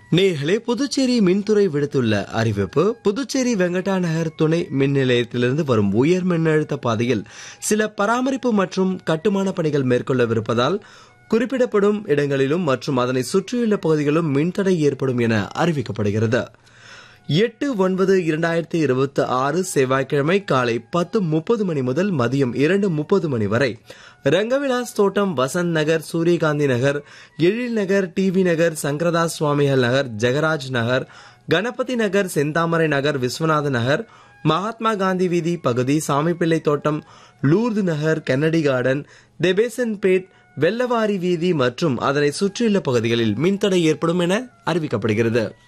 நேர்களே புதுச்சேரி மின்துறை விடுத்துள்ள அறிவிப்பு புதுச்சேரி வெங்கடா நகர் துணை மின் நிலையத்திலிருந்து வரும் உயர் மின்னழுத்த பாதையில் சில பராமரிப்பு மற்றும் கட்டுமான பணிகள் மேற்கொள்ளவிருப்பதால் குறிப்பிடப்படும் இடங்களிலும் மற்றும் அதனை சுற்றியுள்ள பகுதிகளிலும் மின்தடை ஏற்படும் என அறிவிக்கப்படுகிறது எட்டு ஒன்பது இரண்டாயிரத்தி இருபத்தி ஆறு செவ்வாய்க்கிழமை காலை பத்து முப்பது மணி முதல் மதியம் இரண்டு முப்பது மணி வரை ரங்கவிலாஸ் தோட்டம் வசந்த் நகர் சூரியகாந்தி நகர் எழில் நகர் டிவி நகர் சங்கரதாஸ் சுவாமிகள் நகர் ஜெகராஜ் நகர் கணபதி நகர் செந்தாமரை நகர் விஸ்வநாத நகர் மகாத்மா காந்தி வீதி பகுதி சாமிப்பிள்ளை தோட்டம் லூர்து நகர் கென்னடி கார்டன் தெபேசன்பேட் வெள்ளவாரி வீதி மற்றும் அதனை சுற்றியுள்ள பகுதிகளில் மின்தடை ஏற்படும் என அறிவிக்கப்படுகிறது